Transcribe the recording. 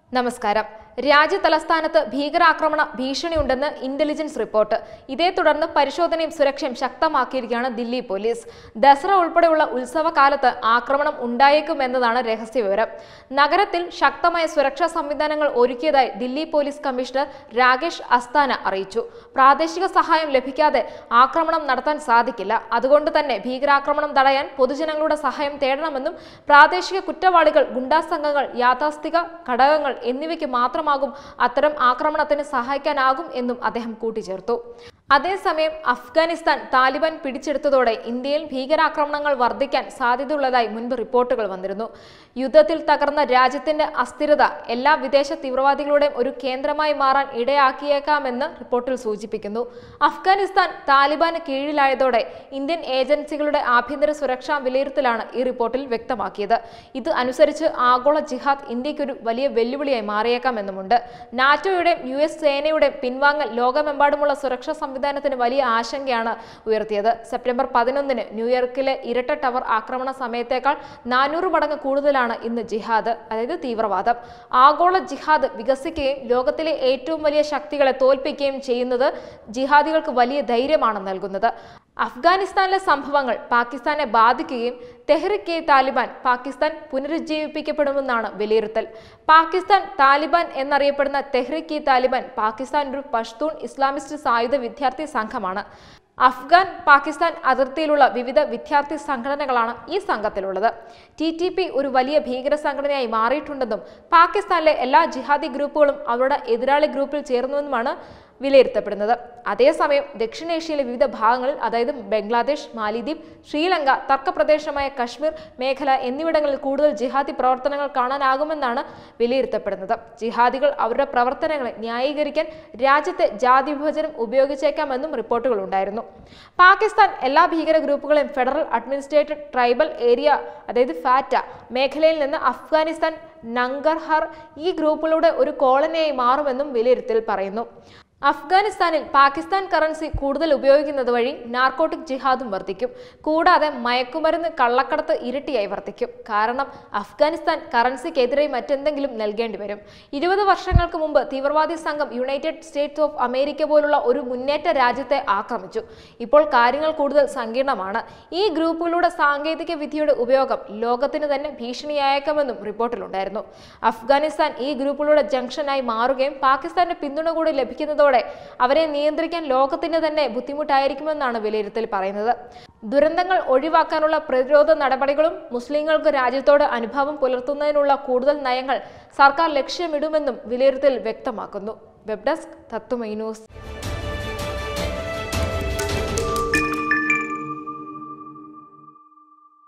നമസ്കാരം രാജ്യതലസ്ഥാനത്ത് ഭീകരാക്രമണ ഭീഷണിയുണ്ടെന്ന് intelligence report ഇതേ തുടർന്ന് പരിശോധനയും സുരക്ഷയും ശക്തമാക്കിയിരിക്കുകയാണ് ദില്ലി പോലീസ് ദസറ ഉൾപ്പെടെയുള്ള ഉത്സവകാലത്ത് ആക്രമണം ഉണ്ടായേക്കുമെന്നതാണ് രഹസ്യവിവരം നഗരത്തിൽ ശക്തമായ സുരക്ഷാ സംവിധാനങ്ങൾ ഒരുക്കിയതായി ദില്ലി പോലീസ് കമ്മീഷണർ രാകേഷ് അസ്താന അറിയിച്ചു പ്രാദേശിക സഹായം ലഭിക്കാതെ ആക്രമണം നടത്താൻ സാധിക്കില്ല അതുകൊണ്ട് തന്നെ ഭീകരാക്രമണം തടയാൻ പൊതുജനങ്ങളുടെ സഹായം തേടണമെന്നും പ്രാദേശിക കുറ്റവാളികൾ ഗുണ്ടാ സംഘങ്ങൾ യാഥാസ്ഥിക ഘടകങ്ങൾ എന്നിവയ്ക്ക് മാത്രമാകും അത്തരം ആക്രമണത്തിന് സഹായിക്കാനാകും എന്നും അദ്ദേഹം കൂട്ടിച്ചേർത്തു അതേസമയം അഫ്ഗാനിസ്ഥാൻ താലിബാൻ പിടിച്ചെടുത്തതോടെ ഇന്ത്യയിൽ ഭീകരാക്രമണങ്ങൾ വർദ്ധിക്കാൻ സാധ്യതയുള്ളതായി മുൻപ് റിപ്പോർട്ടുകൾ വന്നിരുന്നു യുദ്ധത്തിൽ തകർന്ന രാജ്യത്തിന്റെ അസ്ഥിരത എല്ലാ വിദേശ തീവ്രവാദികളുടെയും ഒരു കേന്ദ്രമായി മാറാൻ ഇടയാക്കിയേക്കാമെന്ന് റിപ്പോർട്ടിൽ സൂചിപ്പിക്കുന്നു അഫ്ഗാനിസ്ഥാൻ താലിബാന് കീഴിലായതോടെ ഇന്ത്യൻ ഏജൻസികളുടെ ആഭ്യന്തര സുരക്ഷാ വിലയിരുത്തലാണ് ഈ റിപ്പോർട്ടിൽ വ്യക്തമാക്കിയത് ഇത് അനുസരിച്ച് ആഗോള ജിഹാദ് ഇന്ത്യക്കൊരു വലിയ വെല്ലുവിളിയായി മാറിയേക്കാമെന്നുമുണ്ട് നാറ്റോയുടെയും യു എസ് സേനയുടെയും പിൻവാങ്ങൽ ലോകമെമ്പാടുമുള്ള സുരക്ഷാ സംവിധാനത്തിന് വലിയ ആശങ്കയാണ് ഉയർത്തിയത് സെപ്റ്റംബർ പതിനൊന്നിന് ന്യൂയോർക്കിലെ ഇരട്ട ടവർ ആക്രമണ സമയത്തേക്കാൾ നാനൂറ് മടങ്ങ് കൂടുതലാണ് ഇന്ന് ജിഹാദ് അതായത് തീവ്രവാദം ആഗോള ജിഹാദ് വികസിക്കുകയും ലോകത്തിലെ ഏറ്റവും വലിയ ശക്തികളെ തോൽപ്പിക്കുകയും ചെയ്യുന്നത് ജിഹാദികൾക്ക് വലിയ ധൈര്യമാണ് നൽകുന്നത് അഫ്ഗാനിസ്ഥാനിലെ സംഭവങ്ങൾ പാകിസ്ഥാനെ ബാധിക്കുകയും തെഹ്രിക് എ താലിബാൻ പാകിസ്ഥാൻ പുനരുജ്ജീവിപ്പിക്കപ്പെടുമെന്നാണ് വിലയിരുത്തൽ പാകിസ്ഥാൻ താലിബാൻ എന്നറിയപ്പെടുന്ന തെഹ്രിക് ഇ താലിബാൻ പാകിസ്ഥാൻ ഒരു പഷ്തൂൺ ഇസ്ലാമിസ്റ്റ് സായുധ വിദ്യാർത്ഥി സംഘമാണ് അഫ്ഗാൻ പാകിസ്ഥാൻ അതിർത്തിയിലുള്ള വിവിധ വിദ്യാർത്ഥി സംഘടനകളാണ് ഈ സംഘത്തിലുള്ളത് ടി ടി പി ഒരു വലിയ ഭീകര സംഘടനയായി മാറിയിട്ടുണ്ടെന്നും പാകിസ്ഥാനിലെ എല്ലാ ജിഹാദി ഗ്രൂപ്പുകളും അവരുടെ എതിരാളി ഗ്രൂപ്പിൽ ചേർന്നുവെന്നുമാണ് വിലയിരുത്തപ്പെടുന്നത് അതേസമയം ദക്ഷിണേഷ്യയിലെ വിവിധ ഭാഗങ്ങളിൽ അതായത് ബംഗ്ലാദേശ് മാലിദ്വീപ് ശ്രീലങ്ക തർക്കപ്രദേശമായ കശ്മീർ മേഖല എന്നിവിടങ്ങളിൽ കൂടുതൽ ജിഹാദി പ്രവർത്തനങ്ങൾ കാണാനാകുമെന്നാണ് വിലയിരുത്തപ്പെടുന്നത് ജിഹാദികൾ അവരുടെ പ്രവർത്തനങ്ങളെ ന്യായീകരിക്കാൻ രാജ്യത്തെ ജാതി വിഭജനം ഉപയോഗിച്ചേക്കാമെന്നും റിപ്പോർട്ടുകൾ ഉണ്ടായിരുന്നു പാകിസ്ഥാൻ എല്ലാ ഭീകര ഗ്രൂപ്പുകളെയും ഫെഡറൽ അഡ്മിനിസ്ട്രേറ്റഡ് ട്രൈബൽ ഏരിയ അതായത് ഫാറ്റ മേഖലയിൽ നിന്ന് അഫ്ഗാനിസ്ഥാൻ നങ്കർഹർ ഈ ഗ്രൂപ്പുകളുടെ ഒരു കോളനിയായി മാറുമെന്നും വിലയിരുത്തൽ പറയുന്നു അഫ്ഗാനിസ്ഥാനിൽ പാകിസ്ഥാൻ കറൻസി കൂടുതൽ ഉപയോഗിക്കുന്നത് വഴി നാർക്കോട്ടിക് ജിഹാദും വർദ്ധിക്കും കൂടാതെ മയക്കുമരുന്ന് കള്ളക്കടത്ത് ഇരട്ടിയായി വർദ്ധിക്കും കാരണം അഫ്ഗാനിസ്ഥാൻ കറൻസിക്കെതിരെ മറ്റെന്തെങ്കിലും നൽകേണ്ടി വരും ഇരുപത് വർഷങ്ങൾക്ക് മുമ്പ് തീവ്രവാദി സംഘം യുണൈറ്റഡ് സ്റ്റേറ്റ്സ് ഓഫ് അമേരിക്ക പോലുള്ള ഒരു മുന്നേറ്റ രാജ്യത്തെ ആക്രമിച്ചു ഇപ്പോൾ കാര്യങ്ങൾ കൂടുതൽ സങ്കീർണമാണ് ഈ ഗ്രൂപ്പുകളുടെ സാങ്കേതിക വിദ്യയുടെ ഉപയോഗം ലോകത്തിന് തന്നെ ഭീഷണിയായേക്കാമെന്നും റിപ്പോർട്ടിലുണ്ടായിരുന്നു അഫ്ഗാനിസ്ഥാൻ ഈ ഗ്രൂപ്പുകളുടെ ജംഗ്ഷനായി മാറുകയും പാകിസ്ഥാന്റെ പിന്തുണ കൂടി ലഭിക്കുന്നതോടെ അവരെ നിയന്ത്രിക്കാൻ ലോകത്തിന് തന്നെ ബുദ്ധിമുട്ടായിരിക്കുമെന്നാണ് വിലയിരുത്തൽ പറയുന്നത് ദുരന്തങ്ങൾ ഒഴിവാക്കാനുള്ള പ്രതിരോധ നടപടികളും മുസ്ലിങ്ങൾക്ക് രാജ്യത്തോട് അനുഭവം പുലർത്തുന്നതിനുള്ള കൂടുതൽ നയങ്ങൾ സർക്കാർ ലക്ഷ്യമിടുമെന്നും വിലയിരുത്തൽ വ്യക്തമാക്കുന്നു വെബ് ഡെസ്ക് തത്വമൈ ന്യൂസ്